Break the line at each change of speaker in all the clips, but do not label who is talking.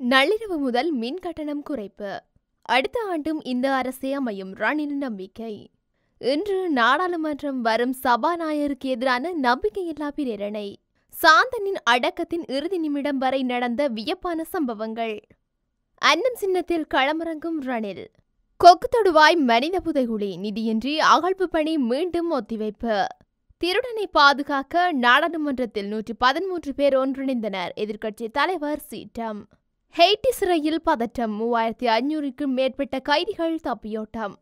நள்ளிரவு முதல் மின் கட்டணம் குறைப்பு அடுத்த ஆண்டும் இந்த அரசே அமையும் ரணில் நம்பிக்கை இன்று நாடாளுமன்றம் வரும் சபாநாயகருக்கு எதிரான நம்பிக்கையில்லா பிரேரணை சாந்தனின் அடக்கத்தின் இறுதி நிமிடம் வரை நடந்த வியப்பான சம்பவங்கள் அன்னம் சின்னத்தில் களமிறங்கும் ரணில் கொக்கு தொடுவாய் மனித புதைகுழி நிதியின்றி அகழ்வு பணி மீண்டும் ஒத்திவைப்பு திருடனை பாதுகாக்க நாடாளுமன்றத்தில் நூற்றி பதிமூன்று பேர் ஒன்றிணைந்தனர் எதிர்க்கட்சி தலைவர் சீட்டம் ஹெய்டி சிறையில் பதட்டம் மூவாயிரத்தி ஐநூறுக்கும் மேற்பட்ட கைதிகள் தப்பியோட்டம்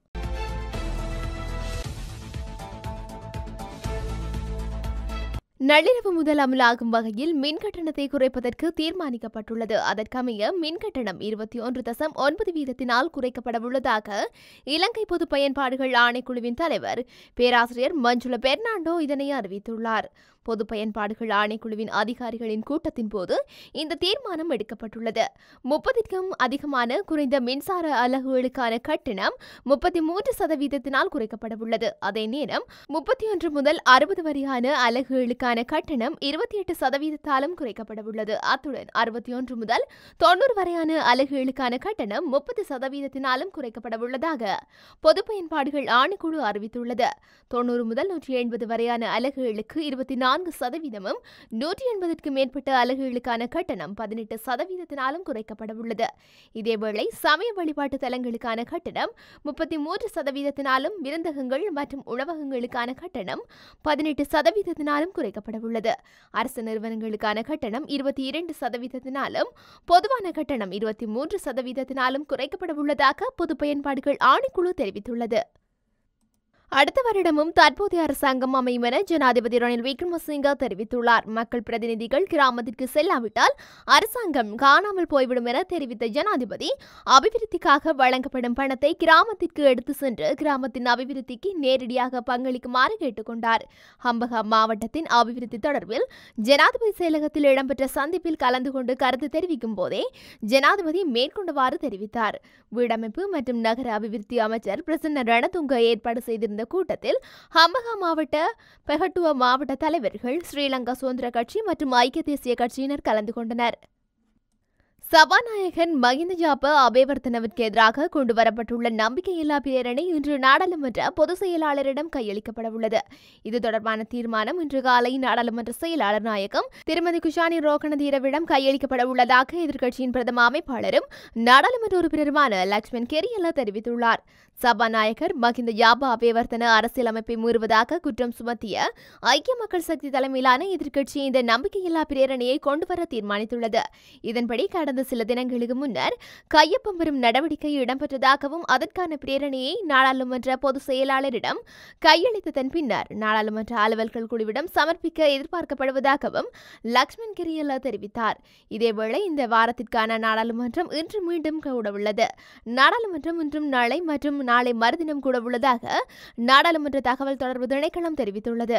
நள்ளிரவு முதல் அமலாகும் வகையில் மின் கட்டணத்தை குறைப்பதற்கு தீர்மானிக்கப்பட்டுள்ளது அதற்கமைய மின் கட்டணம் இருபத்தி ஒன்று தசம் ஒன்பது வீதத்தினால் குறைக்கப்பட உள்ளதாக இலங்கை பொது பயன்பாடுகள் ஆணைக்குழுவின் தலைவர் பேராசிரியர் மஞ்சுள பெர்னாண்டோ இதனை அறிவித்துள்ளார் பொது பயன்பாடுகள் ஆணைக்குழுவின் அதிகாரிகளின் கூட்டத்தின் போது இந்த தீர்மானம் எடுக்கப்பட்டுள்ளது முப்பதிற்கும் அதிகமான குறைந்த மின்சார அலகுகளுக்கான கட்டணம் முப்பத்தி மூன்று சதவீதத்தினால் குறைக்கப்பட உள்ளது அதே நேரம் முப்பத்தி ஒன்று முதல் அறுபது வரையான அலகுகளுக்கான கட்டணம் இருபத்தி எட்டு சதவீதத்தாலும் குறைக்கப்பட உள்ளது அத்துடன் அறுபத்தி ஒன்று முதல் தொண்ணூறு வரையான அலகுகளுக்கான கட்டணம் முப்பது சதவீதத்தினாலும் குறைக்கப்பட உள்ளதாக பொது பயன்பாடுகள் ஆணைக்குழு அறிவித்துள்ளது தொண்ணூறு முதல் நூற்றி எண்பது வரையான அலகுகளுக்கு இருபத்தி நான்கு சதவீதமும் நூற்றி எண்பதற்கு மேற்பட்ட அலகுகளுக்கான கட்டணம் பதினெட்டு சதவீதத்தினாலும் குறைக்கப்பட உள்ளது இதேவேளை சமய வழிபாட்டு தலங்களுக்கான கட்டணம் முப்பத்தி மூன்று சதவீதத்தினாலும் விருந்தகங்கள் மற்றும் உணவகங்களுக்கான கட்டணம் பதினெட்டு சதவீதத்தினாலும் குறைக்கப்பட உள்ளது அரசு நிறுவனங்களுக்கான கட்டணம் இருபத்தி இரண்டு சதவீதத்தினாலும் பொதுவான கட்டணம் இருபத்தி மூன்று சதவீதத்தினாலும் குறைக்கப்பட உள்ளதாக பொது பயன்பாடுகள் ஆணைக்குழு தெரிவித்துள்ளது அடுத்த வருடமும் தற்போதைய அரசாங்கம் அமையும் என ஜனாதிபதி ரணில் விக்ரமசிங்க தெரிவித்துள்ளார் மக்கள் பிரதிநிதிகள் கிராமத்திற்கு செல்லாவிட்டால் அரசாங்கம் காணாமல் போய்விடும் என தெரிவித்த ஜனாதிபதி அபிவிருத்திக்காக வழங்கப்படும் பணத்தை கிராமத்திற்கு எடுத்து சென்று கிராமத்தின் அபிவிருத்திக்கு நேரடியாக பங்களிக்குமாறு கேட்டுக்கொண்டார் ஹம்பகா மாவட்டத்தின் அபிவிருத்தி தொடர்பில் ஜனாதிபதி செயலகத்தில் இடம்பெற்ற சந்திப்பில் கலந்து கொண்டு கருத்து தெரிவிக்கும் போதே ஜனாதிபதி மேற்கொண்டவாறு தெரிவித்தார் வீடமைப்பு மற்றும் நகர அபிவிருத்தி அமைச்சர் பிரசன்ன ரணதுங்க ஏற்பாடு செய்திருந்த கூட்டத்தில் ஹம்பகா மாவட்ட பெஹட்டுவ மாவட்ட தலைவர்கள் ஸ்ரீலங்கா சுதந்திர கட்சி மற்றும் ஐக்கிய தேசிய கட்சியினர் கலந்து கொண்டனர் சபாநாயகன் மகிந்த ஜாப அபேவர்த்தனவிற்கு எதிராக கொண்டுவரப்பட்டுள்ள நம்பிக்கையில்லா பிரேரணை இன்று நாடாளுமன்ற பொதுச் செயலாளரிடம் கையளிக்கப்பட உள்ளது இது தொடர்பான தீர்மானம் இன்று காலை நாடாளுமன்ற செயலாளர் நாயகம் திருமதி குஷானி ரோகணதீரவிடம் கையளிக்கப்பட உள்ளதாக எதிர்க்கட்சியின் பிரதம அமைப்பாளரும் நாடாளுமன்ற உறுப்பினருமான லக்ஷ்மண் கெரியல்ல தெரிவித்துள்ளார் சபாநாயகர் மகிந்த யாபா அபேவர்த்தன அரசியலமைப்பை மீறுவதாக குற்றம் சுமத்திய ஐக்கிய மக்கள் சக்தி தலைமையிலான எதிர்க்கட்சி இந்த நம்பிக்கையில்லா பிரேரணையை கொண்டுவர தீர்மானித்துள்ளது இதன்படி கடந்த சில தினங்களுக்கு முன்னர் கையொப்பம் பெறும் நடவடிக்கை இடம்பெற்றதாகவும் அதற்கான பிரேரணையை நாடாளுமன்ற பொதுச் செயலாளரிடம் கையளித்ததன் பின்னர் நாடாளுமன்ற அலுவல்கள் குழுவிடம் சமர்ப்பிக்க எதிர்பார்க்கப்படுவதாகவும் லக்ஷ்மண் கிரியல்ல தெரிவித்தார் இதேவேளை இந்த வாரத்திற்கான நாடாளுமன்றம் இன்று மீண்டும் கூடவுள்ளது நாடாளுமன்றம் இன்றும் நாளை மற்றும் நாளை மறுதினம் கூட உள்ளதாக நாடாளுமன்ற தகவல் தொடர்பு திணைக்களம் தெரிவித்துள்ளது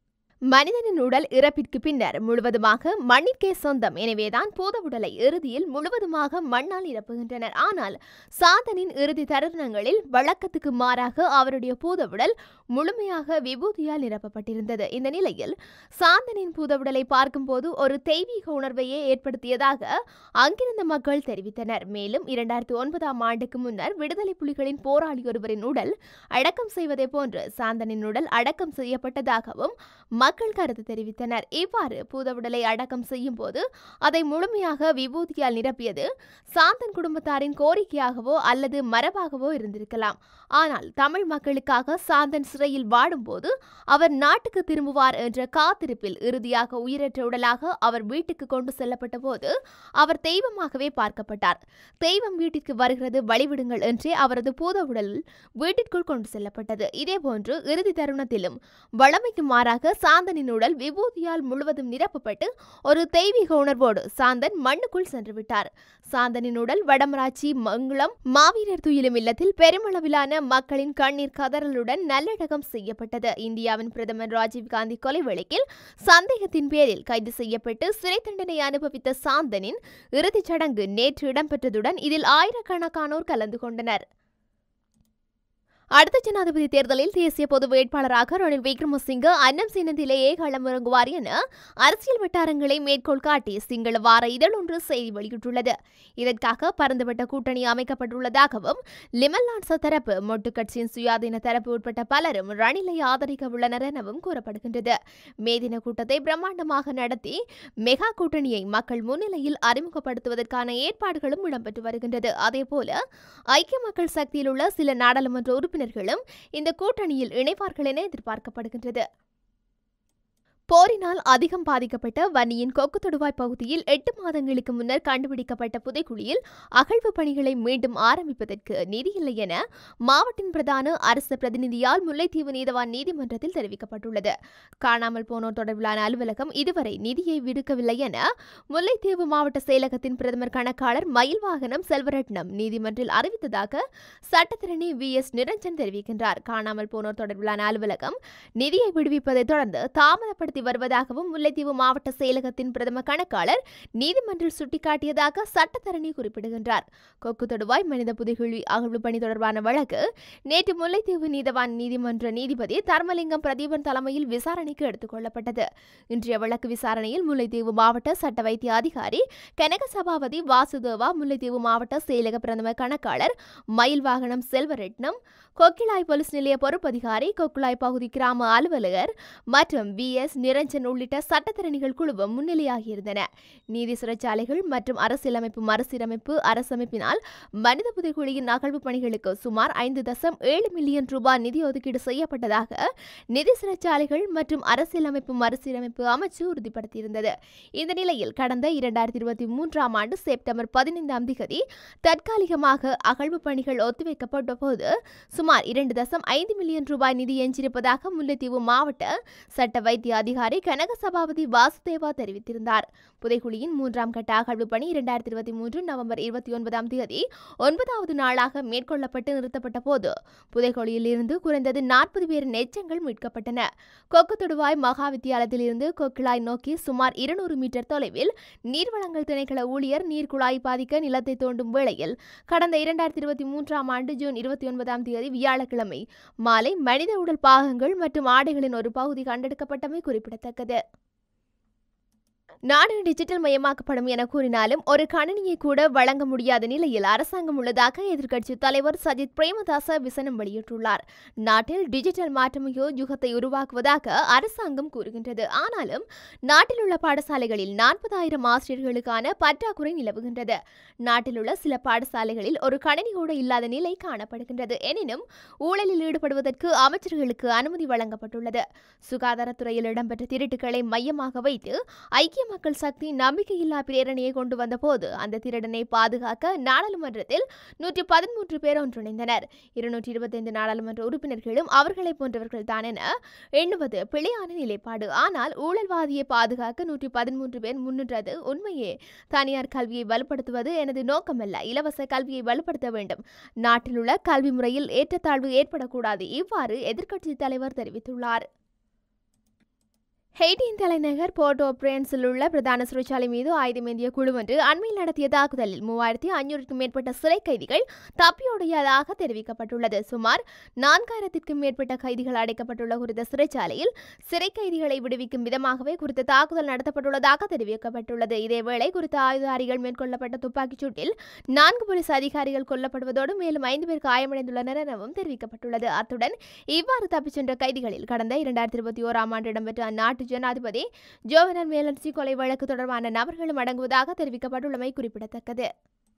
மனிதனின் உடல் இறப்பிற்கு பின்னர் முழுவதுமாக மண்ணிற்கே சொந்தம் எனவேதான் பூத உடலை இறுதியில் முழுவதுமாக மண்ணால் நிரப்புகின்றனர் ஆனால் சாந்தனின் இறுதி தருணங்களில் வழக்கத்துக்கு மாறாக அவருடைய பூத உடல் முழுமையாக விபூதியால் நிரப்பப்பட்டிருந்தது இந்த நிலையில் சாந்தனின் பூத உடலை பார்க்கும்போது ஒரு தெய்வீக உணர்வையே ஏற்படுத்தியதாக அங்கிருந்த மக்கள் தெரிவித்தனர் மேலும் இரண்டாயிரத்தி ஒன்பதாம் ஆண்டுக்கு முன்னர் விடுதலை புலிகளின் போராளி ஒருவரின் உடல் அடக்கம் செய்வதை போன்று சாந்தனின் உடல் அடக்கம் செய்யப்பட்டதாகவும் மக்கள் கருத்து தெரிவித்தனர் இவ்வாறு பூதவுடலை அடக்கம் செய்யும் போது அதை முழுமையாக விபூதியால் நிரப்பியது சாந்தன் குடும்பத்தாரின் கோரிக்கையாகவோ அல்லது மரபாகவோ இருந்திருக்கலாம் ஆனால் தமிழ் மக்களுக்காக சாந்தன் சிறையில் வாடும்போது அவர் நாட்டுக்கு திரும்புவார் என்ற காத்திருப்பில் இறுதியாக உயிரற்ற உடலாக அவர் வீட்டுக்கு கொண்டு செல்லப்பட்ட போது அவர் தெய்வமாகவே பார்க்கப்பட்டார் தெய்வம் வீட்டிற்கு வருகிறது வழிவிடுங்கள் என்றே அவரது பூத உடல் வீட்டிற்குள் கொண்டு செல்லப்பட்டது இதேபோன்று இறுதி தருணத்திலும் வளமைக்கு மாறாக சாந்தனின் உடல் விபூதியால் முழுவதும் நிரப்பப்பட்டு ஒரு தெய்வீக உணர்வோடு சாந்தன் மண்ணுக்குள் சென்று விட்டார் சாந்தனின் உடல் வடமராட்சி மங்குளம் மாவீரர் துயிலும் இல்லத்தில் பெருமளவிலான மக்களின் கண்ணீர் கதறலுடன் நல்லடக்கம் செய்யப்பட்டது இந்தியாவின் பிரதமர் ராஜீவ்காந்தி கொலை வழக்கில் சந்தேகத்தின் பேரில் கைது செய்யப்பட்டு சிறை தண்டனை அனுபவித்த சாந்தனின் இறுதிச் சடங்கு நேற்று இடம்பெற்றதுடன் இதில் ஆயிரக்கணக்கானோர் கலந்து கொண்டனர் அடுத்த ஜனாதிபதி தேர்தலில் தேசிய பொது வேட்பாளராக ரணில் விக்ரமசிங்க அன்னம் சின்னத்திலேயே களமிறங்குவார் என அரசியல் வட்டாரங்களை மேற்கோள் காட்டி சிங்கள வார இதழ் ஒன்று செய்தி வெளியிட்டுள்ளது இதற்காக பரந்துபட்ட கூட்டணி அமைக்கப்பட்டுள்ளதாகவும் லிமல்லான்ச தரப்பு மொட்டு கட்சியின் சுயாதீன தரப்பு உட்பட்ட பலரும் ரணிலை ஆதரிக்க உள்ளனர் எனவும் கூறப்படுகின்றது மே தின கூட்டத்தை பிரம்மாண்டமாக நடத்தி மெகா கூட்டணியை மக்கள் முன்னிலையில் அறிமுகப்படுத்துவதற்கான ஏற்பாடுகளும் இடம்பெற்று வருகின்றது அதேபோல ஐக்கிய மக்கள் சக்தியில் உள்ள சில நாடாளுமன்ற உறுப்பினர்களும் இந்த கூட்டணியில் இணைவார்கள் என எதிர்பார்க்கப்படுகின்றது போரினால் அதிகம் பாதிக்கப்பட்ட வன்னியின் கொக்கு தொடுவாய் பகுதியில் எட்டு மாதங்களுக்கு முன்னர் கண்டுபிடிக்கப்பட்ட புதைக்குழியில் அகழ்வு பணிகளை மீண்டும் ஆரம்பிப்பதற்கு நிதியில்லை என மாவட்டின் பிரதான அரசு பிரதிநிதியால் முல்லைத்தீவு நீதவான் நீதிமன்றத்தில் தெரிவிக்கப்பட்டுள்ளது காணாமல் போனோர் தொடர்பிலான அலுவலகம் இதுவரை நிதியை விடுக்கவில்லை என முல்லைத்தீவு மாவட்ட செயலகத்தின் பிரதமர் கணக்காளர் மயில்வாகனம் செல்வரட்னம் நீதிமன்றில் அறிவித்ததாக சட்டத்திரணி வி எஸ் நிரஞ்சன் தெரிவிக்கின்றார் காணாமல் போனோர் தொடர்பிலான அலுவலகம் நிதியை விடுவிப்பதைத் தொடர்ந்து தாமதப்படுத்தி வருவதாகவும் முல்லைத்தீவு மாவட்ட செயலகத்தின் பிரதம கணக்காளர் நீதிமன்றில் சுட்டிக்காட்டியதாக சட்டத்தரணி குறிப்பிடுகின்றார் கொக்கு தொடுவாய் மனித புதைகுழி அகழ்வு பணி தொடர்பான வழக்கு நேற்று முல்லைத்தீவு நீதவான் நீதிமன்ற நீதிபதி தர்மலிங்கம் பிரதீபன் தலைமையில் விசாரணைக்கு எடுத்துக் கொள்ளப்பட்டது இன்றைய வழக்கு விசாரணையில் முல்லைத்தீவு மாவட்ட சட்ட வைத்திய அதிகாரி கனக சபாபதி வாசுதேவா முல்லைத்தீவு மாவட்ட செயலக பிரதம கணக்காளர் மயில் வாகனம் செல்வரெட்னம் கொக்கிலாய் போலீஸ் நிலைய பொறுப்பதிகாரி கொக்குலாய் பகுதி கிராம அலுவலகர் மற்றும் வி எஸ் நிரஞ்சன் உள்ளிட்ட சட்டத்திறனிகள் குழுவும் முன்னிலையாகியிருந்தன நீதி சிறைச்சாலைகள் மற்றும் அரசியலமைப்பு மறுசீரமைப்பு அரசமைப்பினால் மனித புதைக்குழியின் அகழ்வு பணிகளுக்கு சுமார் ஐந்து தசம் ஏழு மில்லியன் ரூபாய் நிதி ஒதுக்கீடு செய்யப்பட்டதாக நிதி சிறைச்சாலைகள் மற்றும் அரசியலமைப்பு மறுசீரமைப்பு அமைச்சு உறுதிப்படுத்தியிருந்தது இந்த நிலையில் கடந்த இரண்டாயிரத்தி இருபத்தி மூன்றாம் ஆண்டு செப்டம்பர் பதினைந்தாம் திகதி தற்காலிகமாக அகழ்வு பணிகள் ஒத்திவைக்கப்பட்ட போது சுமார் இரண்டு தசம் ஐந்து மில்லியன் ரூபாய் நிதி எஞ்சியிருப்பதாக முல்லைத்தீவு மாவட்ட சட்ட வைத்திய அதிகாரி கனக சபாபதி வாசுதேவா தெரிவித்திருந்தார் புதைக்குழியின் மூன்றாம் கட்ட அகழ்வு பணி இரண்டாயிரத்தி இருபத்தி மூன்று நவம்பர் இருபத்தி ஒன்பதாம் தேதி ஒன்பதாவது நாளாக மேற்கொள்ளப்பட்டு நிறுத்தப்பட்ட போது புதைக்குழியில் இருந்து குறைந்தது நாற்பது பேர் எச்சங்கள் மீட்கப்பட்டன கொக்கு தொடுவாய் மகா வித்தியாலயத்திலிருந்து கொக்கிளாய் நோக்கி சுமார் இருநூறு மீட்டர் தொலைவில் நீர்வளங்கள் திணைக்கள ஊழியர் நீர்க்குழாய் பாதிக்க நிலத்தை தோண்டும் வேளையில் கடந்த இரண்டாயிரத்தி இருபத்தி மூன்றாம் ஆண்டு ஜூன் இருபத்தி ஒன்பதாம் தேதி வியாழக்கிழமை மாலை மனித உடல் பாகங்கள் மற்றும் ஆடைகளின் ஒரு பகுதி கண்டெடுக்கப்பட்டமை குறிப்பிடத்தக்கது நாடு டிஜிட்டல் மயமாக்கப்படும் என கூறினாலும் ஒரு கணினியை கூட வழங்க முடியாத நிலையில் அரசாங்கம் உள்ளதாக எதிர்க்கட்சி தலைவர் சஜித் பிரேமதாச விசனம் வெளியிட்டுள்ளார் நாட்டில் டிஜிட்டல் மாற்றமையோ யுகத்தை உருவாக்குவதாக அரசாங்கம் கூறுகின்றது ஆனாலும் நாட்டில் உள்ள பாடசாலைகளில் நாற்பதாயிரம் ஆசிரியர்களுக்கான பற்றாக்குறை நிலவுகின்றது நாட்டில் உள்ள சில பாடசாலைகளில் ஒரு கணினி கூட இல்லாத நிலை காணப்படுகின்றது எனினும் ஊழலில் ஈடுபடுவதற்கு அமைச்சர்களுக்கு அனுமதி வழங்கப்பட்டுள்ளது சுகாதாரத்துறையில் இடம்பெற்ற திருட்டுகளை மையமாக வைத்து ஐக்கிய மக்கள் சக்தி நம்பிக்கையில்லா பிரேரணையை கொண்டு வந்தபோது அந்த திருடனை பாதுகாக்க நாடாளுமன்றத்தில் நூற்றி பதிமூன்று பேர் ஒன்றிணைந்தனர் இருநூற்றி இருபத்தைந்து நாடாளுமன்ற உறுப்பினர்களும் அவர்களை போன்றவர்கள் தான் என எண்ணுவது பிழையான நிலைப்பாடு ஆனால் ஊழல்வாதியை பாதுகாக்க நூற்றி பதிமூன்று பேர் முன்னின்றது உண்மையே தனியார் கல்வியை வலுப்படுத்துவது எனது நோக்கமல்ல இலவச கல்வியை வலுப்படுத்த வேண்டும் நாட்டில் உள்ள கல்வி முறையில் ஏற்றத்தாழ்வு ஏற்படக்கூடாது இவ்வாறு எதிர்க்கட்சி தலைவர் தெரிவித்துள்ளார் ஹெய்டியின் தலைநகர் போர்ட்டோ பிரான்சில் உள்ள பிரதான சிறைச்சாலை மீது ஆயுதமேந்திய குழு ஒன்று அண்மையில் நடத்திய தாக்குதலில் மூவாயிரத்தி ஐநூறுக்கும் மேற்பட்ட சிறை கைதிகள் தப்பியோடியதாக தெரிவிக்கப்பட்டுள்ளது சுமார் நான்காயிரத்திற்கும் மேற்பட்ட கைதிகள் அடைக்கப்பட்டுள்ள குறித்த சிறைச்சாலையில் சிறை கைதிகளை விடுவிக்கும் விதமாகவே குறித்த தாக்குதல் நடத்தப்பட்டுள்ளதாக தெரிவிக்கப்பட்டுள்ளது இதேவேளை குறித்த ஆயுதாரிகள் மேற்கொள்ளப்பட்ட துப்பாக்கிச் சூட்டில் நான்கு போலீஸ் அதிகாரிகள் கொல்லப்படுவதோடு மேலும் ஐந்து பேர் காயமடைந்துள்ளனர் எனவும் தெரிவிக்கப்பட்டுள்ளது அத்துடன் இவ்வாறு தப்பிச் சென்ற கைதிகளில் கடந்த இரண்டாயிரத்தி இருபத்தி ஓராம் ஆண்டு இடம்பெற்ற அந்நாட்டு ஜனாதிபதி ஜோவனல் மேலன்சி கொலை வழக்கு தொடர்பான நபர்களும் அடங்குவதாக தெரிவிக்கப்பட்டுள்ளமை குறிப்பிடத்தக்கது